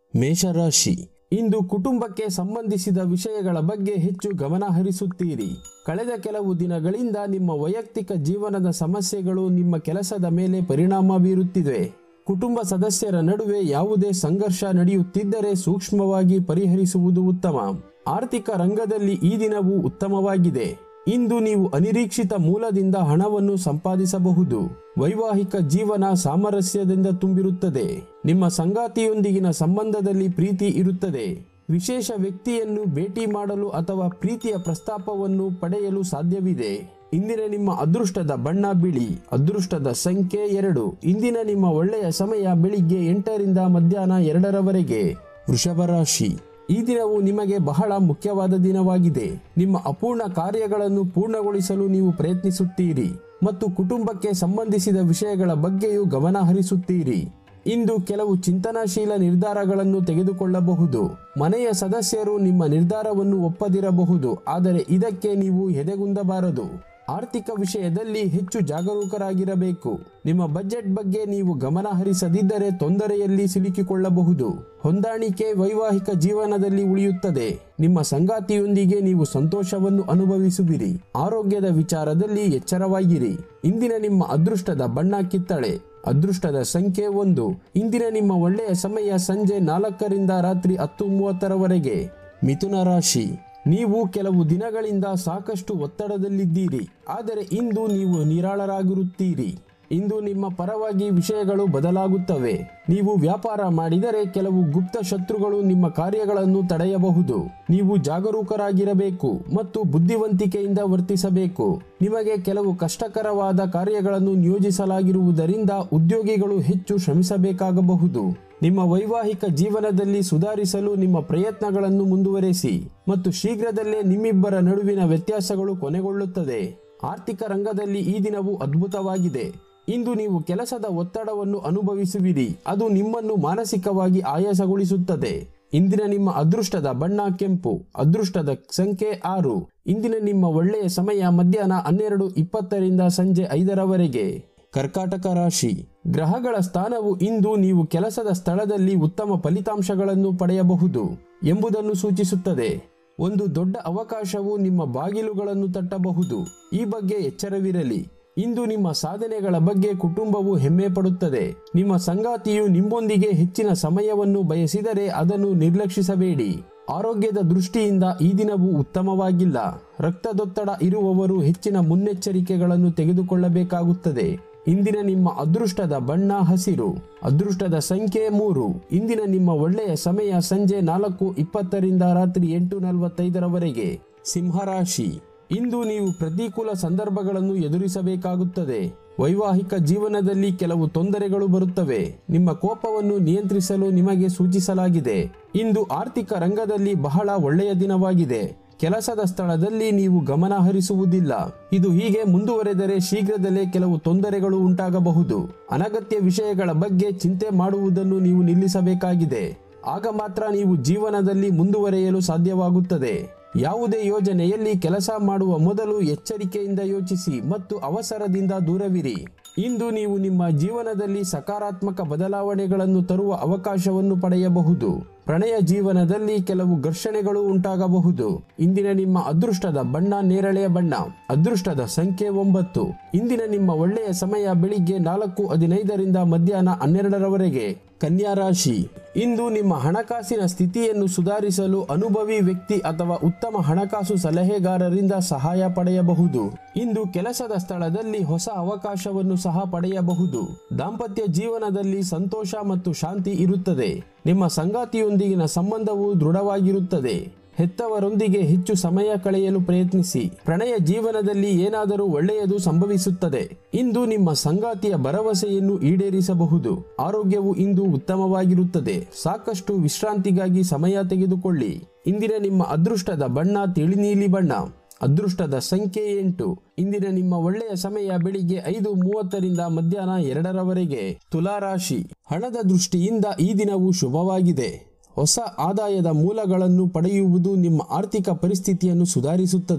ಮೇಷರಾಶಿ ಇಂದು ಕುಟುಂಬಕ್ಕೆ ಸಂಬಂಧಿಸಿದ ವಿಷಯಗಳ ಬಗ್ಗೆ ಹೆಚ್ಚು ಗಮನ ಹರಿಸುತ್ತೀರಿ ಕಳೆದ ಕೆಲವು ದಿನಗಳಿಂದ ನಿಮ್ಮ ವೈಯಕ್ತಿಕ ಜೀವನದ ಸಮಸ್ಯೆಗಳು ನಿಮ್ಮ ಕೆಲಸದ ಮೇಲೆ ಪರಿಣಾಮ ಬೀರುತ್ತಿವೆ ಕುಟುಂಬ ಸದಸ್ಯರ ನಡುವೆ ಯಾವುದೇ ಸಂಘರ್ಷ ನಡೆಯುತ್ತಿದ್ದರೆ ಸೂಕ್ಷ್ಮವಾಗಿ ಪರಿಹರಿಸುವುದು ಉತ್ತಮ ಆರ್ಥಿಕ ರಂಗದಲ್ಲಿ ಈ ದಿನವೂ ಉತ್ತಮವಾಗಿದೆ ಇಂದು ನೀವು ಅನಿರೀಕ್ಷಿತ ಮೂಲದಿಂದ ಹಣವನ್ನು ಸಂಪಾದಿಸಬಹುದು ವೈವಾಹಿಕ ಜೀವನ ಸಾಮರಸ್ಯದಿಂದ ತುಂಬಿರುತ್ತದೆ ನಿಮ್ಮ ಸಂಗಾತಿಯೊಂದಿಗಿನ ಸಂಬಂಧದಲ್ಲಿ ಪ್ರೀತಿ ಇರುತ್ತದೆ ವಿಶೇಷ ವ್ಯಕ್ತಿಯನ್ನು ಭೇಟಿ ಮಾಡಲು ಅಥವಾ ಪ್ರೀತಿಯ ಪ್ರಸ್ತಾಪವನ್ನು ಪಡೆಯಲು ಸಾಧ್ಯವಿದೆ ಇಂದಿನ ನಿಮ್ಮ ಅದೃಷ್ಟದ ಬಣ್ಣ ಬಿಳಿ ಅದೃಷ್ಟದ ಸಂಖ್ಯೆ ಎರಡು ಇಂದಿನ ನಿಮ್ಮ ಒಳ್ಳೆಯ ಸಮಯ ಬೆಳಿಗ್ಗೆ ಎಂಟರಿಂದ ಮಧ್ಯಾಹ್ನ ಎರಡರವರೆಗೆ ವೃಷಭ ರಾಶಿ ಈ ದಿನವು ನಿಮಗೆ ಬಹಳ ಮುಖ್ಯವಾದ ದಿನವಾಗಿದೆ ನಿಮ್ಮ ಅಪೂರ್ಣ ಕಾರ್ಯಗಳನ್ನು ಪೂರ್ಣಗೊಳಿಸಲು ನೀವು ಪ್ರಯತ್ನಿಸುತ್ತೀರಿ ಮತ್ತು ಕುಟುಂಬಕ್ಕೆ ಸಂಬಂಧಿಸಿದ ವಿಷಯಗಳ ಬಗ್ಗೆಯೂ ಗಮನ ಹರಿಸುತ್ತೀರಿ ಇಂದು ಕೆಲವು ಚಿಂತನಾಶೀಲ ನಿರ್ಧಾರಗಳನ್ನು ತೆಗೆದುಕೊಳ್ಳಬಹುದು ಮನೆಯ ಸದಸ್ಯರು ನಿಮ್ಮ ನಿರ್ಧಾರವನ್ನು ಒಪ್ಪದಿರಬಹುದು ಆದರೆ ಇದಕ್ಕೆ ನೀವು ಎದೆಗುಂದಬಾರದು ಆರ್ಥಿಕ ವಿಷಯದಲ್ಲಿ ಹೆಚ್ಚು ಜಾಗರೂಕರಾಗಿರಬೇಕು ನಿಮ್ಮ ಬಜೆಟ್ ಬಗ್ಗೆ ನೀವು ಗಮನ ಹರಿಸದಿದ್ದರೆ ತೊಂದರೆಯಲ್ಲಿ ಸಿಲುಕಿಕೊಳ್ಳಬಹುದು ಹೊಂದಾಣಿಕೆ ವೈವಾಹಿಕ ಜೀವನದಲ್ಲಿ ಉಳಿಯುತ್ತದೆ ನಿಮ್ಮ ಸಂಗಾತಿಯೊಂದಿಗೆ ನೀವು ಸಂತೋಷವನ್ನು ಅನುಭವಿಸುವಿರಿ ಆರೋಗ್ಯದ ವಿಚಾರದಲ್ಲಿ ಎಚ್ಚರವಾಗಿರಿ ಇಂದಿನ ನಿಮ್ಮ ಅದೃಷ್ಟದ ಬಣ್ಣ ಕಿತ್ತಳೆ ಅದೃಷ್ಟದ ಸಂಖ್ಯೆ ಒಂದು ಇಂದಿನ ನಿಮ್ಮ ಒಳ್ಳೆಯ ಸಮಯ ಸಂಜೆ ನಾಲ್ಕರಿಂದ ರಾತ್ರಿ ಹತ್ತು ಮೂವತ್ತರವರೆಗೆ ಮಿಥುನ ರಾಶಿ ನೀವು ಕೆಲವು ದಿನಗಳಿಂದ ಸಾಕಷ್ಟು ಒತ್ತಡದಲ್ಲಿದ್ದೀರಿ ಆದರೆ ಇಂದು ನೀವು ನಿರಾಳರಾಗಿರುತ್ತೀರಿ ಇಂದು ನಿಮ್ಮ ಪರವಾಗಿ ವಿಷಯಗಳು ಬದಲಾಗುತ್ತವೆ ನೀವು ವ್ಯಾಪಾರ ಮಾಡಿದರೆ ಕೆಲವು ಗುಪ್ತ ಶತ್ರುಗಳು ನಿಮ್ಮ ಕಾರ್ಯಗಳನ್ನು ತಡೆಯಬಹುದು ನೀವು ಜಾಗರೂಕರಾಗಿರಬೇಕು ಮತ್ತು ಬುದ್ಧಿವಂತಿಕೆಯಿಂದ ವರ್ತಿಸಬೇಕು ನಿಮಗೆ ಕೆಲವು ಕಷ್ಟಕರವಾದ ಕಾರ್ಯಗಳನ್ನು ನಿಯೋಜಿಸಲಾಗಿರುವುದರಿಂದ ಉದ್ಯೋಗಿಗಳು ಹೆಚ್ಚು ಶ್ರಮಿಸಬೇಕಾಗಬಹುದು ನಿಮ್ಮ ವೈವಾಹಿಕ ಜೀವನದಲ್ಲಿ ಸುಧಾರಿಸಲು ನಿಮ್ಮ ಪ್ರಯತ್ನಗಳನ್ನು ಮುಂದುವರೆಸಿ ಮತ್ತು ಶೀಘ್ರದಲ್ಲೇ ನಿಮ್ಮಿಬ್ಬರ ನಡುವಿನ ವ್ಯತ್ಯಾಸಗಳು ಕೊನೆಗೊಳ್ಳುತ್ತದೆ ಆರ್ಥಿಕ ರಂಗದಲ್ಲಿ ಈ ದಿನವು ಅದ್ಭುತವಾಗಿದೆ ಇಂದು ನೀವು ಕೆಲಸದ ಒತ್ತಡವನ್ನು ಅನುಭವಿಸುವಿರಿ ಅದು ನಿಮ್ಮನ್ನು ಮಾನಸಿಕವಾಗಿ ಆಯಾಸಗೊಳಿಸುತ್ತದೆ ಇಂದಿನ ನಿಮ್ಮ ಅದೃಷ್ಟದ ಬಣ್ಣ ಕೆಂಪು ಅದೃಷ್ಟದ ಸಂಖ್ಯೆ ಆರು ಇಂದಿನ ನಿಮ್ಮ ಒಳ್ಳೆಯ ಸಮಯ ಮಧ್ಯಾಹ್ನ ಹನ್ನೆರಡು ಇಪ್ಪತ್ತರಿಂದ ಸಂಜೆ ಐದರವರೆಗೆ ಕರ್ಕಾಟಕ ರಾಶಿ ಗ್ರಹಗಳ ಸ್ಥಾನವು ಇಂದು ನೀವು ಕೆಲಸದ ಸ್ಥಳದಲ್ಲಿ ಉತ್ತಮ ಫಲಿತಾಂಶಗಳನ್ನು ಪಡೆಯಬಹುದು ಎಂಬುದನ್ನು ಸೂಚಿಸುತ್ತದೆ ಒಂದು ದೊಡ್ಡ ಅವಕಾಶವು ನಿಮ್ಮ ಬಾಗಿಲುಗಳನ್ನು ತಟ್ಟಬಹುದು ಈ ಬಗ್ಗೆ ಎಚ್ಚರವಿರಲಿ ಇಂದು ನಿಮ್ಮ ಸಾಧನೆಗಳ ಬಗ್ಗೆ ಕುಟುಂಬವು ಹೆಮ್ಮೆ ಪಡುತ್ತದೆ ನಿಮ್ಮ ಸಂಗಾತಿಯು ನಿಮ್ಮೊಂದಿಗೆ ಹೆಚ್ಚಿನ ಸಮಯವನ್ನು ಬಯಸಿದರೆ ಅದನ್ನು ನಿರ್ಲಕ್ಷಿಸಬೇಡಿ ಆರೋಗ್ಯದ ದೃಷ್ಟಿಯಿಂದ ಈ ದಿನವು ಉತ್ತಮವಾಗಿಲ್ಲ ರಕ್ತದೊತ್ತಡ ಇರುವವರು ಹೆಚ್ಚಿನ ಮುನ್ನೆಚ್ಚರಿಕೆಗಳನ್ನು ತೆಗೆದುಕೊಳ್ಳಬೇಕಾಗುತ್ತದೆ ಇಂದಿನ ನಿಮ್ಮ ಅದೃಷ್ಟದ ಬಣ್ಣ ಹಸಿರು ಅದೃಷ್ಟದ ಸಂಖ್ಯೆ ಮೂರು ಇಂದಿನ ನಿಮ್ಮ ಒಳ್ಳೆಯ ಸಮಯ ಸಂಜೆ ನಾಲ್ಕು ಇಪ್ಪತ್ತರಿಂದ ರಾತ್ರಿ ಎಂಟು ನಲವತ್ತೈದರವರೆಗೆ ಸಿಂಹರಾಶಿ ಇಂದು ನೀವು ಪ್ರತಿಕೂಲ ಸಂದರ್ಭಗಳನ್ನು ಎದುರಿಸಬೇಕಾಗುತ್ತದೆ ವೈವಾಹಿಕ ಜೀವನದಲ್ಲಿ ಕೆಲವು ತೊಂದರೆಗಳು ಬರುತ್ತವೆ ನಿಮ್ಮ ಕೋಪವನ್ನು ನಿಯಂತ್ರಿಸಲು ನಿಮಗೆ ಸೂಚಿಸಲಾಗಿದೆ ಇಂದು ಆರ್ಥಿಕ ರಂಗದಲ್ಲಿ ಬಹಳ ಒಳ್ಳೆಯ ದಿನವಾಗಿದೆ ಕೆಲಸದ ಸ್ಥಳದಲ್ಲಿ ನೀವು ಗಮನ ಹರಿಸುವುದಿಲ್ಲ ಇದು ಹೀಗೆ ಮುಂದುವರೆದರೆ ಶೀಘ್ರದಲ್ಲೇ ಕೆಲವು ತೊಂದರೆಗಳು ಉಂಟಾಗಬಹುದು ಅನಗತ್ಯ ವಿಷಯಗಳ ಬಗ್ಗೆ ಚಿಂತೆ ಮಾಡುವುದನ್ನು ನೀವು ನಿಲ್ಲಿಸಬೇಕಾಗಿದೆ ಆಗ ಮಾತ್ರ ನೀವು ಜೀವನದಲ್ಲಿ ಮುಂದುವರಿಯಲು ಸಾಧ್ಯವಾಗುತ್ತದೆ ಯಾವುದೇ ಯೋಜನೆಯಲ್ಲಿ ಕೆಲಸ ಮಾಡುವ ಮೊದಲು ಎಚ್ಚರಿಕೆಯಿಂದ ಯೋಚಿಸಿ ಮತ್ತು ಅವಸರದಿಂದ ದೂರವಿರಿ ಇಂದು ನೀವು ನಿಮ್ಮ ಜೀವನದಲ್ಲಿ ಸಕಾರಾತ್ಮಕ ಬದಲಾವಣೆಗಳನ್ನು ತರುವ ಅವಕಾಶವನ್ನು ಪಡೆಯಬಹುದು ಪ್ರಣಯ ಜೀವನದಲ್ಲಿ ಕೆಲವು ಘರ್ಷಣೆಗಳು ಉಂಟಾಗಬಹುದು ಇಂದಿನ ನಿಮ್ಮ ಅದೃಷ್ಟದ ಬಣ್ಣ ನೇರಳೆಯ ಬಣ್ಣ ಅದೃಷ್ಟದ ಸಂಖ್ಯೆ ಒಂಬತ್ತು ಇಂದಿನ ನಿಮ್ಮ ಒಳ್ಳೆಯ ಸಮಯ ಬೆಳಿಗ್ಗೆ ನಾಲ್ಕು ಹದಿನೈದರಿಂದ ಮಧ್ಯಾಹ್ನ ಹನ್ನೆರಡರವರೆಗೆ ಕನ್ಯಾ ರಾಶಿ ಇಂದು ನಿಮ್ಮ ಹಣಕಾಸಿನ ಸ್ಥಿತಿಯನ್ನು ಸುಧಾರಿಸಲು ಅನುಭವಿ ವ್ಯಕ್ತಿ ಅಥವಾ ಉತ್ತಮ ಹಣಕಾಸು ಸಲಹೆಗಾರರಿಂದ ಸಹಾಯ ಪಡೆಯಬಹುದು ಇಂದು ಕೆಲಸದ ಸ್ಥಳದಲ್ಲಿ ಹೊಸ ಅವಕಾಶವನ್ನು ಸಹ ಪಡೆಯಬಹುದು ದಾಂಪತ್ಯ ಜೀವನದಲ್ಲಿ ಸಂತೋಷ ಮತ್ತು ಶಾಂತಿ ಇರುತ್ತದೆ ನಿಮ್ಮ ಸಂಗಾತಿಯೊಂದಿಗಿನ ಸಂಬಂಧವು ದೃಢವಾಗಿರುತ್ತದೆ ಹೆತ್ತವರೊಂದಿಗೆ ಹೆಚ್ಚು ಸಮಯ ಕಳೆಯಲು ಪ್ರಯತ್ನಿಸಿ ಪ್ರಣಯ ಜೀವನದಲ್ಲಿ ಏನಾದರೂ ಒಳ್ಳೆಯದು ಸಂಭವಿಸುತ್ತದೆ ಇಂದು ನಿಮ್ಮ ಸಂಗಾತಿಯ ಭರವಸೆಯನ್ನು ಈಡೇರಿಸಬಹುದು ಆರೋಗ್ಯವು ಇಂದು ಉತ್ತಮವಾಗಿರುತ್ತದೆ ಸಾಕಷ್ಟು ವಿಶ್ರಾಂತಿಗಾಗಿ ಸಮಯ ತೆಗೆದುಕೊಳ್ಳಿ ಇಂದಿನ ನಿಮ್ಮ ಅದೃಷ್ಟದ ಬಣ್ಣ ತಿಳಿನೀಲಿ ಬಣ್ಣ ಅದೃಷ್ಟದ ಸಂಖ್ಯೆ ಎಂಟು ಇಂದಿನ ನಿಮ್ಮ ಒಳ್ಳೆಯ ಸಮಯ ಬೆಳಿಗ್ಗೆ ಐದು ಮೂವತ್ತರಿಂದ ಮಧ್ಯಾಹ್ನ ಎರಡರವರೆಗೆ ತುಲಾರಾಶಿ ಹಣದ ದೃಷ್ಟಿಯಿಂದ ಈ ದಿನವು ಶುಭವಾಗಿದೆ ಹೊಸ ಆದಾಯದ ಮೂಲಗಳನ್ನು ಪಡೆಯುವುದು ನಿಮ್ಮ ಆರ್ಥಿಕ ಪರಿಸ್ಥಿತಿಯನ್ನು ಸುಧಾರಿಸುತ್ತದೆ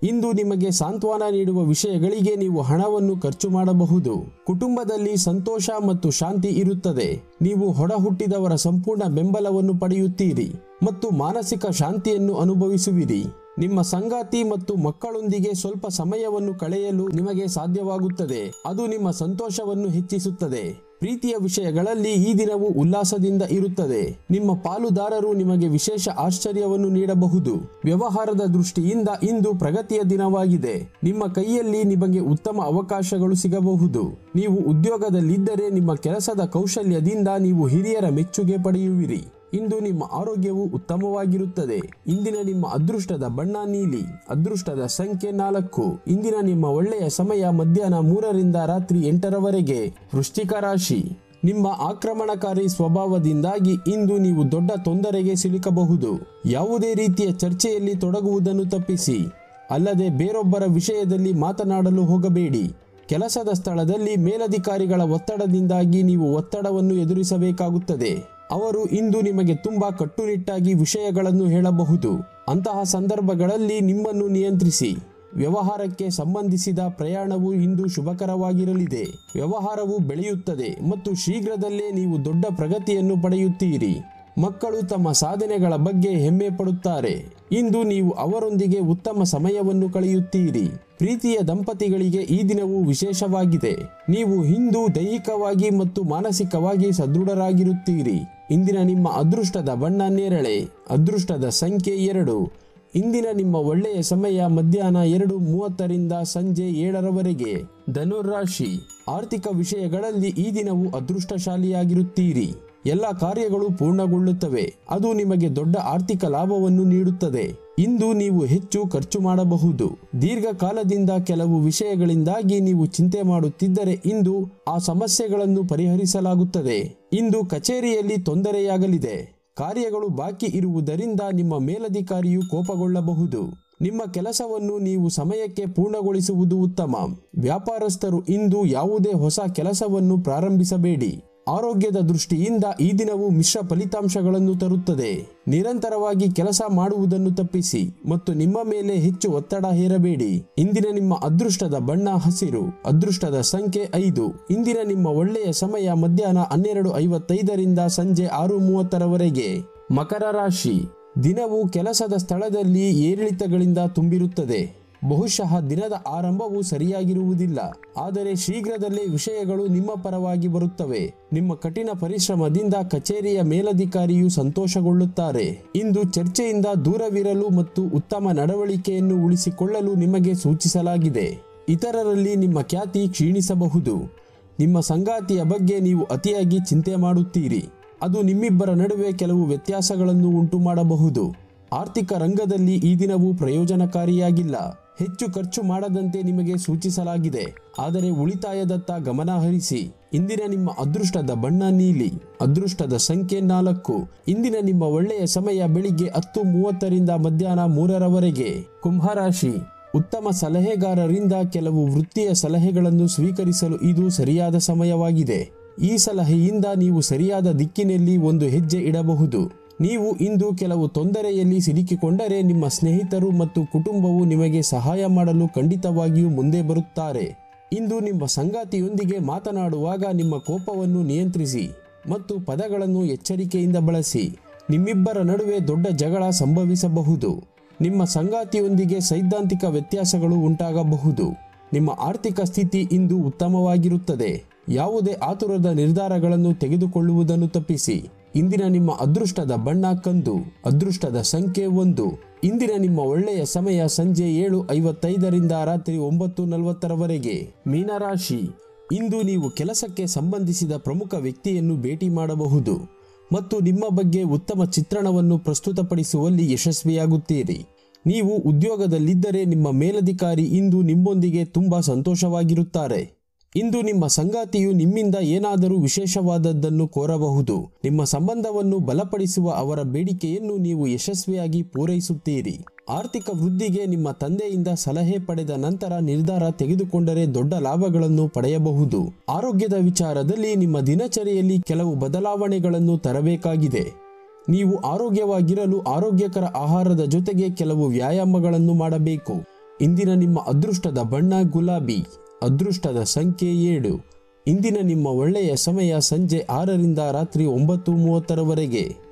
ಇಂದು ನಿಮಗೆ ಸಾಂತ್ವನ ನೀಡುವ ವಿಷಯಗಳಿಗೆ ನೀವು ಹಣವನ್ನು ಖರ್ಚು ಮಾಡಬಹುದು ಕುಟುಂಬದಲ್ಲಿ ಸಂತೋಷ ಮತ್ತು ಶಾಂತಿ ಇರುತ್ತದೆ ನೀವು ಹೊಡ ಹುಟ್ಟಿದವರ ಸಂಪೂರ್ಣ ಬೆಂಬಲವನ್ನು ಪಡೆಯುತ್ತೀರಿ ಮತ್ತು ಮಾನಸಿಕ ಶಾಂತಿಯನ್ನು ಅನುಭವಿಸುವಿರಿ ನಿಮ್ಮ ಸಂಗಾತಿ ಮತ್ತು ಮಕ್ಕಳೊಂದಿಗೆ ಸ್ವಲ್ಪ ಸಮಯವನ್ನು ಕಳೆಯಲು ನಿಮಗೆ ಸಾಧ್ಯವಾಗುತ್ತದೆ ಅದು ನಿಮ್ಮ ಸಂತೋಷವನ್ನು ಹೆಚ್ಚಿಸುತ್ತದೆ ಪ್ರೀತಿಯ ವಿಷಯಗಳಲ್ಲಿ ಈ ದಿನವು ಉಲ್ಲಾಸದಿಂದ ಇರುತ್ತದೆ ನಿಮ್ಮ ಪಾಲುದಾರರು ನಿಮಗೆ ವಿಶೇಷ ಆಶ್ಚರ್ಯವನ್ನು ನೀಡಬಹುದು ವ್ಯವಹಾರದ ದೃಷ್ಟಿಯಿಂದ ಇಂದು ಪ್ರಗತಿಯ ದಿನವಾಗಿದೆ ನಿಮ್ಮ ಕೈಯಲ್ಲಿ ನಿಮಗೆ ಉತ್ತಮ ಅವಕಾಶಗಳು ಸಿಗಬಹುದು ನೀವು ಉದ್ಯೋಗದಲ್ಲಿದ್ದರೆ ನಿಮ್ಮ ಕೆಲಸದ ಕೌಶಲ್ಯದಿಂದ ನೀವು ಹಿರಿಯರ ಮೆಚ್ಚುಗೆ ಪಡೆಯುವಿರಿ ಇಂದು ನಿಮ್ಮ ಆರೋಗ್ಯವು ಉತ್ತಮವಾಗಿರುತ್ತದೆ ಇಂದಿನ ನಿಮ್ಮ ಅದೃಷ್ಟದ ಬಣ್ಣ ನೀಲಿ ಅದೃಷ್ಟದ ಸಂಖ್ಯೆ ನಾಲ್ಕು ಇಂದಿನ ನಿಮ್ಮ ಒಳ್ಳೆಯ ಸಮಯ ಮಧ್ಯಾಹ್ನ ಮೂರರಿಂದ ರಾತ್ರಿ ಎಂಟರವರೆಗೆ ವೃಶ್ಚಿಕ ರಾಶಿ ನಿಮ್ಮ ಆಕ್ರಮಣಕಾರಿ ಸ್ವಭಾವದಿಂದಾಗಿ ಇಂದು ನೀವು ದೊಡ್ಡ ತೊಂದರೆಗೆ ಸಿಲುಕಬಹುದು ಯಾವುದೇ ರೀತಿಯ ಚರ್ಚೆಯಲ್ಲಿ ತೊಡಗುವುದನ್ನು ತಪ್ಪಿಸಿ ಅಲ್ಲದೆ ಬೇರೊಬ್ಬರ ವಿಷಯದಲ್ಲಿ ಮಾತನಾಡಲು ಹೋಗಬೇಡಿ ಕೆಲಸದ ಸ್ಥಳದಲ್ಲಿ ಮೇಲಧಿಕಾರಿಗಳ ಒತ್ತಡದಿಂದಾಗಿ ನೀವು ಒತ್ತಡವನ್ನು ಎದುರಿಸಬೇಕಾಗುತ್ತದೆ ಅವರು ಇಂದು ನಿಮಗೆ ತುಂಬಾ ಕಟ್ಟುನಿಟ್ಟಾಗಿ ವಿಷಯಗಳನ್ನು ಹೇಳಬಹುದು ಅಂತಹ ಸಂದರ್ಭಗಳಲ್ಲಿ ನಿಮ್ಮನ್ನು ನಿಯಂತ್ರಿಸಿ ವ್ಯವಹಾರಕ್ಕೆ ಸಂಬಂಧಿಸಿದ ಪ್ರಯಾಣವು ಇಂದು ಶುಭಕರವಾಗಿರಲಿದೆ ವ್ಯವಹಾರವು ಬೆಳೆಯುತ್ತದೆ ಮತ್ತು ಶೀಘ್ರದಲ್ಲೇ ನೀವು ದೊಡ್ಡ ಪ್ರಗತಿಯನ್ನು ಪಡೆಯುತ್ತೀರಿ ಮಕ್ಕಳು ತಮ್ಮ ಸಾಧನೆಗಳ ಬಗ್ಗೆ ಹೆಮ್ಮೆ ಪಡುತ್ತಾರೆ ಇಂದು ನೀವು ಅವರೊಂದಿಗೆ ಉತ್ತಮ ಸಮಯವನ್ನು ಕಳೆಯುತ್ತೀರಿ ಪ್ರೀತಿಯ ದಂಪತಿಗಳಿಗೆ ಈ ದಿನವು ವಿಶೇಷವಾಗಿದೆ ನೀವು ಇಂದು ದೈಹಿಕವಾಗಿ ಮತ್ತು ಮಾನಸಿಕವಾಗಿ ಸದೃಢರಾಗಿರುತ್ತೀರಿ ಇಂದಿನ ನಿಮ್ಮ ಅದೃಷ್ಟದ ಬಣ್ಣ ನೇರಳೆ ಅದೃಷ್ಟದ ಸಂಖ್ಯೆ ಎರಡು ಇಂದಿನ ನಿಮ್ಮ ಒಳ್ಳೆಯ ಸಮಯ ಮಧ್ಯಾಹ್ನ ಎರಡು ಮೂವತ್ತರಿಂದ ಸಂಜೆ ಏಳರವರೆಗೆ ಧನುರಾಶಿ ಆರ್ಥಿಕ ವಿಷಯಗಳಲ್ಲಿ ಈ ದಿನವು ಅದೃಷ್ಟಶಾಲಿಯಾಗಿರುತ್ತೀರಿ ಎಲ್ಲ ಕಾರ್ಯಗಳು ಪೂರ್ಣಗೊಳ್ಳುತ್ತವೆ ಅದು ನಿಮಗೆ ದೊಡ್ಡ ಆರ್ಥಿಕ ಲಾಭವನ್ನು ನೀಡುತ್ತದೆ ಇಂದು ನೀವು ಹೆಚ್ಚು ಖರ್ಚು ಮಾಡಬಹುದು ದೀರ್ಘಕಾಲದಿಂದ ಕೆಲವು ವಿಷಯಗಳಿಂದಾಗಿ ನೀವು ಚಿಂತೆ ಮಾಡುತ್ತಿದ್ದರೆ ಇಂದು ಆ ಸಮಸ್ಯೆಗಳನ್ನು ಪರಿಹರಿಸಲಾಗುತ್ತದೆ ಇಂದು ಕಚೇರಿಯಲ್ಲಿ ತೊಂದರೆಯಾಗಲಿದೆ ಕಾರ್ಯಗಳು ಬಾಕಿ ಇರುವುದರಿಂದ ನಿಮ್ಮ ಮೇಲಧಿಕಾರಿಯು ಕೋಪಗೊಳ್ಳಬಹುದು ನಿಮ್ಮ ಕೆಲಸವನ್ನು ನೀವು ಸಮಯಕ್ಕೆ ಪೂರ್ಣಗೊಳಿಸುವುದು ಉತ್ತಮ ವ್ಯಾಪಾರಸ್ಥರು ಇಂದು ಯಾವುದೇ ಹೊಸ ಕೆಲಸವನ್ನು ಪ್ರಾರಂಭಿಸಬೇಡಿ ಆರೋಗ್ಯದ ದೃಷ್ಟಿಯಿಂದ ಈ ದಿನವು ಮಿಶ್ರ ಫಲಿತಾಂಶಗಳನ್ನು ತರುತ್ತದೆ ನಿರಂತರವಾಗಿ ಕೆಲಸ ಮಾಡುವುದನ್ನು ತಪ್ಪಿಸಿ ಮತ್ತು ನಿಮ್ಮ ಮೇಲೆ ಹೆಚ್ಚು ಒತ್ತಡ ಹೇರಬೇಡಿ ಇಂದಿನ ನಿಮ್ಮ ಅದೃಷ್ಟದ ಬಣ್ಣ ಹಸಿರು ಅದೃಷ್ಟದ ಸಂಖ್ಯೆ ಐದು ಇಂದಿನ ನಿಮ್ಮ ಒಳ್ಳೆಯ ಸಮಯ ಮಧ್ಯಾಹ್ನ ಹನ್ನೆರಡು ಐವತ್ತೈದರಿಂದ ಸಂಜೆ ಆರು ಮೂವತ್ತರವರೆಗೆ ಮಕರ ರಾಶಿ ದಿನವು ಕೆಲಸದ ಸ್ಥಳದಲ್ಲಿ ಏರಿಳಿತಗಳಿಂದ ತುಂಬಿರುತ್ತದೆ ಬಹುಶಃ ದಿನದ ಆರಂಭವು ಸರಿಯಾಗಿರುವುದಿಲ್ಲ ಆದರೆ ಶೀಘ್ರದಲ್ಲೇ ವಿಷಯಗಳು ನಿಮ್ಮ ಪರವಾಗಿ ಬರುತ್ತವೆ ನಿಮ್ಮ ಕಠಿಣ ಪರಿಶ್ರಮದಿಂದ ಕಚೇರಿಯ ಮೇಲಧಿಕಾರಿಯು ಸಂತೋಷಗೊಳ್ಳುತ್ತಾರೆ ಇಂದು ಚರ್ಚೆಯಿಂದ ದೂರವಿರಲು ಮತ್ತು ಉತ್ತಮ ನಡವಳಿಕೆಯನ್ನು ಉಳಿಸಿಕೊಳ್ಳಲು ನಿಮಗೆ ಸೂಚಿಸಲಾಗಿದೆ ಇತರರಲ್ಲಿ ನಿಮ್ಮ ಖ್ಯಾತಿ ಕ್ಷೀಣಿಸಬಹುದು ನಿಮ್ಮ ಸಂಗಾತಿಯ ಬಗ್ಗೆ ನೀವು ಅತಿಯಾಗಿ ಚಿಂತೆ ಮಾಡುತ್ತೀರಿ ಅದು ನಿಮ್ಮಿಬ್ಬರ ನಡುವೆ ಕೆಲವು ವ್ಯತ್ಯಾಸಗಳನ್ನು ಉಂಟು ಮಾಡಬಹುದು ಆರ್ಥಿಕ ರಂಗದಲ್ಲಿ ಈ ದಿನವು ಪ್ರಯೋಜನಕಾರಿಯಾಗಿಲ್ಲ ಹೆಚ್ಚು ಖರ್ಚು ಮಾಡದಂತೆ ನಿಮಗೆ ಸೂಚಿಸಲಾಗಿದೆ ಆದರೆ ಉಳಿತಾಯದತ್ತ ಗಮನ ಹರಿಸಿ ಇಂದಿನ ನಿಮ್ಮ ಅದೃಷ್ಟದ ಬಣ್ಣ ನೀಲಿ ಅದೃಷ್ಟದ ಸಂಖ್ಯೆ ನಾಲ್ಕು ಇಂದಿನ ನಿಮ್ಮ ಒಳ್ಳೆಯ ಸಮಯ ಬೆಳಿಗ್ಗೆ ಹತ್ತು ಮೂವತ್ತರಿಂದ ಮಧ್ಯಾಹ್ನ ಮೂರರವರೆಗೆ ಕುಂಭರಾಶಿ ಉತ್ತಮ ಸಲಹೆಗಾರರಿಂದ ಕೆಲವು ವೃತ್ತಿಯ ಸಲಹೆಗಳನ್ನು ಸ್ವೀಕರಿಸಲು ಇದು ಸರಿಯಾದ ಸಮಯವಾಗಿದೆ ಈ ಸಲಹೆಯಿಂದ ನೀವು ಸರಿಯಾದ ದಿಕ್ಕಿನಲ್ಲಿ ಒಂದು ಹೆಜ್ಜೆ ಇಡಬಹುದು ನೀವು ಇಂದು ಕೆಲವು ತೊಂದರೆಯಲ್ಲಿ ಸಿಲುಕಿಕೊಂಡರೆ ನಿಮ್ಮ ಸ್ನೇಹಿತರು ಮತ್ತು ಕುಟುಂಬವು ನಿಮಗೆ ಸಹಾಯ ಮಾಡಲು ಖಂಡಿತವಾಗಿಯೂ ಮುಂದೆ ಬರುತ್ತಾರೆ ಇಂದು ನಿಮ್ಮ ಸಂಗಾತಿಯೊಂದಿಗೆ ಮಾತನಾಡುವಾಗ ನಿಮ್ಮ ಕೋಪವನ್ನು ನಿಯಂತ್ರಿಸಿ ಮತ್ತು ಪದಗಳನ್ನು ಎಚ್ಚರಿಕೆಯಿಂದ ಬಳಸಿ ನಿಮ್ಮಿಬ್ಬರ ನಡುವೆ ದೊಡ್ಡ ಜಗಳ ಸಂಭವಿಸಬಹುದು ನಿಮ್ಮ ಸಂಗಾತಿಯೊಂದಿಗೆ ಸೈದ್ಧಾಂತಿಕ ವ್ಯತ್ಯಾಸಗಳು ಉಂಟಾಗಬಹುದು ನಿಮ್ಮ ಆರ್ಥಿಕ ಸ್ಥಿತಿ ಇಂದು ಉತ್ತಮವಾಗಿರುತ್ತದೆ ಯಾವುದೇ ಆತುರದ ನಿರ್ಧಾರಗಳನ್ನು ತೆಗೆದುಕೊಳ್ಳುವುದನ್ನು ತಪ್ಪಿಸಿ ಇಂದಿನ ನಿಮ್ಮ ಅದೃಷ್ಟದ ಬಣ್ಣ ಕಂದು ಅದೃಷ್ಟದ ಸಂಖ್ಯೆ ಒಂದು ಇಂದಿನ ನಿಮ್ಮ ಒಳ್ಳೆಯ ಸಮಯ ಸಂಜೆ ಏಳು ಐವತ್ತೈದರಿಂದ ರಾತ್ರಿ ಒಂಬತ್ತು ನಲವತ್ತರವರೆಗೆ ಮೀನರಾಶಿ ಇಂದು ನೀವು ಕೆಲಸಕ್ಕೆ ಸಂಬಂಧಿಸಿದ ಪ್ರಮುಖ ವ್ಯಕ್ತಿಯನ್ನು ಭೇಟಿ ಮಾಡಬಹುದು ಮತ್ತು ನಿಮ್ಮ ಬಗ್ಗೆ ಉತ್ತಮ ಚಿತ್ರಣವನ್ನು ಪ್ರಸ್ತುತಪಡಿಸುವಲ್ಲಿ ಯಶಸ್ವಿಯಾಗುತ್ತೀರಿ ನೀವು ಉದ್ಯೋಗದಲ್ಲಿದ್ದರೆ ನಿಮ್ಮ ಮೇಲಧಿಕಾರಿ ಇಂದು ನಿಮ್ಮೊಂದಿಗೆ ತುಂಬಾ ಸಂತೋಷವಾಗಿರುತ್ತಾರೆ ಇಂದು ನಿಮ್ಮ ಸಂಗಾತಿಯು ನಿಮ್ಮಿಂದ ಏನಾದರೂ ವಿಶೇಷವಾದದ್ದನ್ನು ಕೋರಬಹುದು ನಿಮ್ಮ ಸಂಬಂಧವನ್ನು ಬಲಪಡಿಸುವ ಅವರ ಬೇಡಿಕೆಯನ್ನು ನೀವು ಯಶಸ್ವಿಯಾಗಿ ಪೂರೈಸುತ್ತೀರಿ ಆರ್ಥಿಕ ವೃದ್ಧಿಗೆ ನಿಮ್ಮ ತಂದೆಯಿಂದ ಸಲಹೆ ಪಡೆದ ನಂತರ ನಿರ್ಧಾರ ತೆಗೆದುಕೊಂಡರೆ ದೊಡ್ಡ ಲಾಭಗಳನ್ನು ಪಡೆಯಬಹುದು ಆರೋಗ್ಯದ ವಿಚಾರದಲ್ಲಿ ನಿಮ್ಮ ದಿನಚರಿಯಲ್ಲಿ ಕೆಲವು ಬದಲಾವಣೆಗಳನ್ನು ತರಬೇಕಾಗಿದೆ ನೀವು ಆರೋಗ್ಯವಾಗಿರಲು ಆರೋಗ್ಯಕರ ಆಹಾರದ ಜೊತೆಗೆ ಕೆಲವು ವ್ಯಾಯಾಮಗಳನ್ನು ಮಾಡಬೇಕು ಇಂದಿನ ನಿಮ್ಮ ಅದೃಷ್ಟದ ಬಣ್ಣ ಗುಲಾಬಿ ಅದೃಷ್ಟದ ಸಂಖ್ಯೆ ಏಳು ಇಂದಿನ ನಿಮ್ಮ ಒಳ್ಳೆಯ ಸಮಯ ಸಂಜೆ ಆರರಿಂದ ರಾತ್ರಿ ಒಂಬತ್ತು ಮೂವತ್ತರವರೆಗೆ